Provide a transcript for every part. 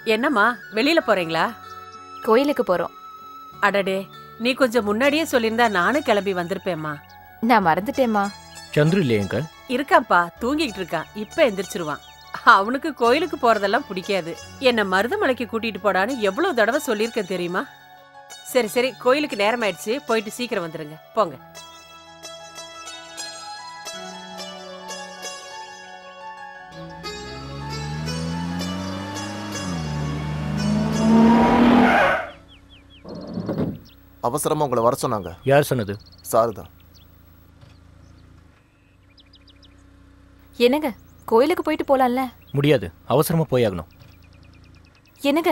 என்னம்மா வெளியில போறீங்களா கோயிலுக்கு போறோம் அடடே நீ கொஞ்சம் முன்னாடியே சொல்லியிருந்தா நானும் கிளம்பி வந்திருப்பேம்மா நான் மறந்துட்டேம்மா சந்துரு இல்லையேங்க இருக்கான்ப்பா தூங்கிட்டு இருக்கான் இப்ப எந்திரிச்சிருவான் அவனுக்கு கோயிலுக்கு போறதெல்லாம் பிடிக்காது என்ன மருதமலைக்கு கூட்டிட்டு போடான்னு எவ்வளவு தடவை சொல்லியிருக்கேன் தெரியுமா சரி சரி கோயிலுக்கு நேரம் ஆயிடுச்சு போயிட்டு சீக்கிரம் வந்துருங்க போங்க அவசரமா உங்களை வர சொன்னாங்க யார் சொன்னது சாரு தான் என்னங்க கோயிலுக்கு போயிட்டு போலாம்ல முடியாது அவசரமா போயாகணும் என்னங்க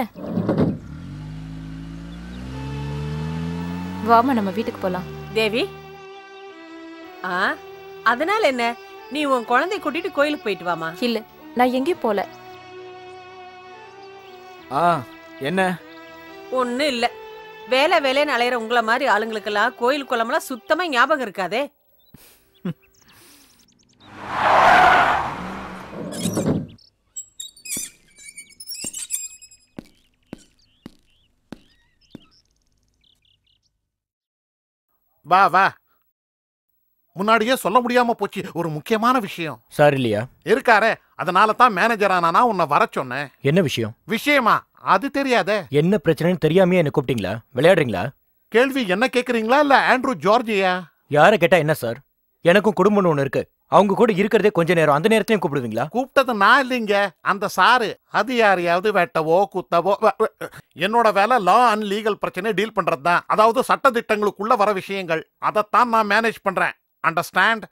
வாமா நம்ம வீட்டுக்கு போலாம் தேவி ஆ அதனால என்ன நீ உன் குழந்தை கூட்டிட்டு கோயிலுக்கு போயிட்டு வாமா இல்ல நான் எங்கேயும் போல ஆ என்ன ஒண்ணும் இல்ல வேலை வேலைன்னு அலையிற உங்கள மாதிரி ஆளுங்களுக்கெல்லாம் கோயில் குளம்லாம் சுத்தமா ஞாபகம் இருக்காதே வா வா முன்னாடியே சொல்ல முடியாம போச்சு ஒரு முக்கியமான விஷயம் சார் இல்லையா இருக்காரே அதனால தான் மேனேஜர் ஆனானா உன்னை வர சொன்னேன் என்ன விஷயம் விஷயமா அது தெரியாதே என்ன பிரச்சனைன்னு தெரியாமையே என்ன கூப்பிட்டீங்களா விளையாடுறீங்களா கேள்வி என்ன கேக்குறீங்களா இல்ல ஆண்ட்ரூ ஜார்ஜியா யாரை கேட்டா என்ன சார் எனக்கும் குடும்பம்னு ஒன்று இருக்கு அவங்க கூட இருக்கிறதே கொஞ்ச நேரம் அந்த நேரத்தையும் கூப்பிடுவீங்களா கூப்பிட்டது நான் இல்லைங்க அந்த சாரு அது யாரையாவது வெட்டவோ குத்தவோ வ- வ- என்னோட வேலை லா அண்ட் லீகல் பிரச்சனை டீல் பண்றது தான் அதாவது சட்ட திட்டங்களுக்குள்ள வர விஷயங்கள் அதைத்தான் நான் மேனேஜ் பண்றேன் அண்டர்ஸ்டாண்ட்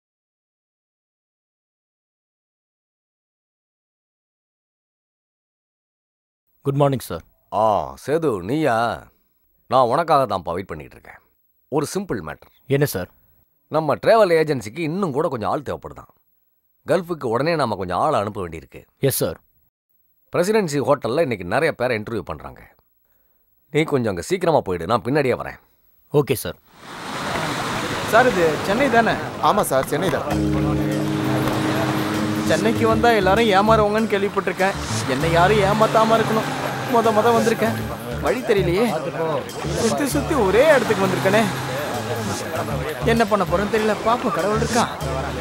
குட் மார்னிங் சார் ஆ சேது நீயா நான் உனக்காக தான்ப்பா வெயிட் பண்ணிட்டு இருக்கேன் ஒரு சிம்பிள் மேட்டர் என்ன சார் நம்ம டிராவல் ஏஜென்சிக்கு இன்னும் கூட கொஞ்சம் ஆள் தேவைப்படுதான் கல்ஃபுக்கு உடனே நாம கொஞ்சம் ஆள் அனுப்ப வேண்டியிருக்கு எஸ் சார் பிரசிடென்சி ஹோட்டலில் இன்னைக்கு நிறைய பேரை இன்டர்வியூ பண்ணுறாங்க நீ கொஞ்சம் அங்கே சீக்கிரமாக போயிடு நான் பின்னாடியே வரேன் ஓகே சார் சார் இது சென்னை தானே ஆமா சார் சென்னை தான் சென்னைக்கு வந்தா எல்லாரும் ஏமாறுவாங்கன்னு கேள்விப்பட்டிருக்கேன் என்னை யாரும் ஏமாத்தாம இருக்கணும் முத முத வந்திருக்கேன் வழி தெரியலையே சுத்தி சுத்தி ஒரே இடத்துக்கு வந்திருக்கனே என்ன பண்ண போறேன்னு தெரியல பாப்போம் கடவுள் இருக்கான்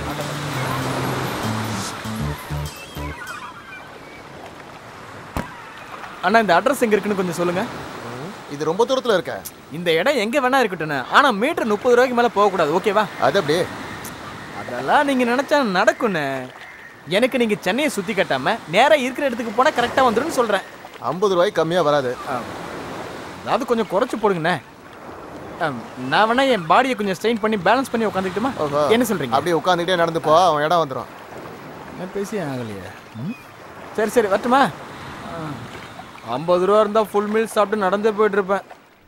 அண்ணா இந்த அட்ரஸ் எங்க இருக்குன்னு கொஞ்சம் சொல்லுங்க இது ரொம்ப தூரத்துல இருக்க இந்த இடம் எங்க வேணா இருக்கட்டும்ண்ணே ஆனா மீட்டர் முப்பது ரூபாய்க்கு மேல போகக்கூடாது ஓகேவா அது அப்படியே அதெல்லாம் நீங்க நினைச்சா நடக்கும்ண்ணே எனக்கு நீங்க சென்னையை சுத்தி கட்டாம நேரா இருக்கிற இடத்துக்கு போனா கரெக்டா வந்துருன்னு சொல்றேன் ஐம்பது ரூபாய்க்கு கம்மியா வராது அதாவது கொஞ்சம் குறைச்சு போடுங்கண்ணே ஆம், நான் வேணா என் பாடியை கொஞ்சம் ஸ்ட்ரெயின் பண்ணி பேலன்ஸ் பண்ணி உட்காந்துக்கிட்டுமா ஓஹோ. என்ன சொல்றீங்க அப்படியே உட்காந்துக்கிட்டே நடந்து போ அவன் இடம் வந்துடும் என்ன பேசி ஆகலையே ம்? சரி சரி வரட்டுமா ஐம்பது ரூபா இருந்தா ஃபுல் மீல் சாப்பிட்டு நடந்தே போயிட்டு இருப்பேன்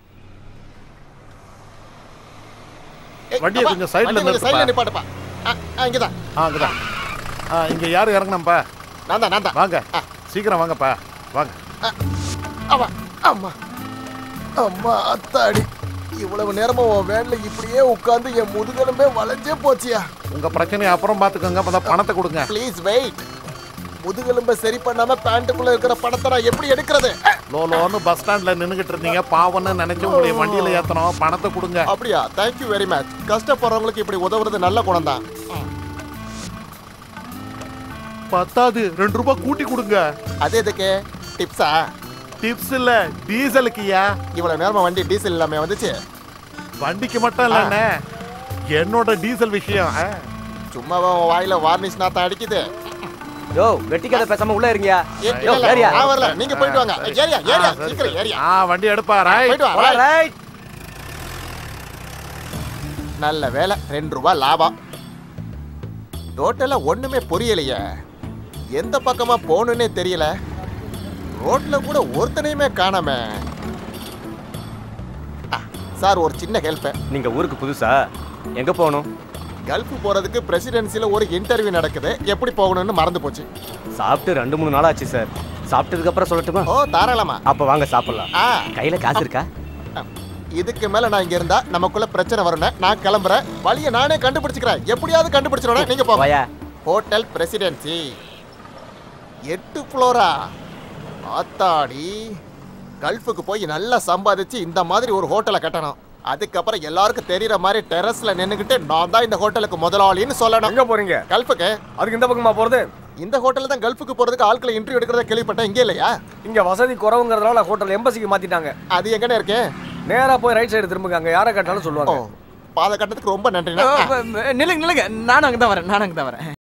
வண்டியை கொஞ்சம் சைடுல சைடுல நிறுத்துப்பா. நிப்பாட்டுப்பா ஆ, ஆ, இங்கதான் ஆ, அங்கதான் ஆ, இங்க யாரு இறங்கினப்பா நான் தான் நான் தான் வாங்க சீக்கிரம் வாங்கப்பா வாங்க ஆமா அம்மா அம்மா அத்தாடி இவ்வளவு நேரமா உன் வேன்ல இப்படியே உட்கார்ந்து என் முதுகெலும்பே வளைஞ்சே போச்சியா உங்க பிரச்சனையை அப்புறம் பாத்துக்கோங்க அப்பதான் பணத்தை கொடுங்க ப்ளீஸ் வெயிட் முதுகெலும்பை சரி பண்ணாம பேண்ட்டுக்குள்ள இருக்கிற பணத்தை நான் எப்படி எடுக்கிறது லோ லோன்னு பஸ் ஸ்டாண்ட்ல நின்னுகிட்டு இருந்தீங்க பாவம்னு நினைச்சு உங்களுடைய வண்டியில ஏத்தணும் பணத்தை கொடுங்க அப்படியா தேங்க்யூ வெரி மச் கஷ்டப்படுறவங்களுக்கு இப்படி உதவுறது நல்ல குணம் தான் பத்தாது ரெண்டு ரூபாய் கூட்டி கொடுங்க அது எதுக்கு டிப்ஸா டிப்ஸ் இல்ல டீசலுக்குயா இவ்வளவு நேரமா வண்டி டீசல் இல்லாம வந்துச்சு வண்டிக்கு மட்டும் இல்லண்ணே என்னோட டீசல் விஷயம் ஆ. சும்மாவா உன் வாயில வார்னிஷ் நாத்தம் அடிக்குது யோ வெட்டிக்காத பேசாம உள்ள இருங்கயா ஏ, இல்ல, இல்ல, நான் வரல நீங்க போயிட்டு வாங்க ஏரியா ஏரியா ஆ, சரி, சீக்கிரம் சரி. ஏரியா ஆ வண்டி எடுப்பா ரைட் போயிட்டு வா right. ரைட் நல்ல வேலை ரெண்டு ரூபா லாபம் டோட்டலா ஒண்ணுமே புரியலையே எந்த பக்கமா போகணுன்னே தெரியல ரோட்ல கூட ஒருத்தனையுமே காணாம ஆ, சார் ஒரு சின்ன ஹெல்ப் நீங்க ஊருக்கு புதுசா எங்க போகணும் கல்ஃப் போறதுக்கு பிரசிடென்சில ஒரு இன்டர்வியூ நடக்குது எப்படி போகணும்னு மறந்து போச்சு சாப்பிட்டு ரெண்டு மூணு நாள் ஆச்சு சார் சாப்பிட்டதுக்கு அப்புறம் சொல்லட்டுமா ஓ தாராளமா அப்ப வாங்க சாப்பிடலாம் ஆ கையில காசு இருக்கா இதுக்கு மேல நான் இங்க இருந்தா நமக்குள்ள பிரச்சனை வரும்னு நான் கிளம்புறேன் வழியை நானே கண்டுபிடிச்சுக்கிறேன் எப்படியாவது கண்டுபிடிச்சிடணும் நீங்க போங்க வாயா ஹோட்டல் பிரசிடென்சி எட்டு ஃப்ளோரா ஆத்தாடி கல்ஃபுக்கு போய் நல்லா சம்பாதிச்சு இந்த மாதிரி ஒரு ஹோட்டலை கட்டணும் அதுக்கப்புறம் எல்லாருக்கும் தெரியற மாதிரி டெரஸ்ல நின்னுக்கிட்டு நான் தான் இந்த ஹோட்டலுக்கு முதலாளின்னு சொல்லணும் எங்க போறீங்க கல்ஃபுக்கு அதுக்கு இந்த பக்கமா போறது இந்த ஹோட்டல்ல தான் கல்ஃபுக்கு போறதுக்கு ஆட்களை இன்டர்வியூ எடுக்கிறத கேள்விப்பட்டேன் இங்கே இல்லையா இங்க வசதி குறவுங்கிறதுனால ஹோட்டல் எம்பசிக்கு மாத்திட்டாங்க அது எங்கன்னு இருக்கு நேரா போய் ரைட் சைடு திரும்புங்க அங்க யாரை கேட்டாலும் ஓ சொல்லுவாங்க பாதை கட்டத்துக்கு ரொம்ப நன்றிண்ணா நில்லுங்க நில்லுங்க நானும் அங்கே தான் வரேன் நானும் அங்கே தான் வரேன்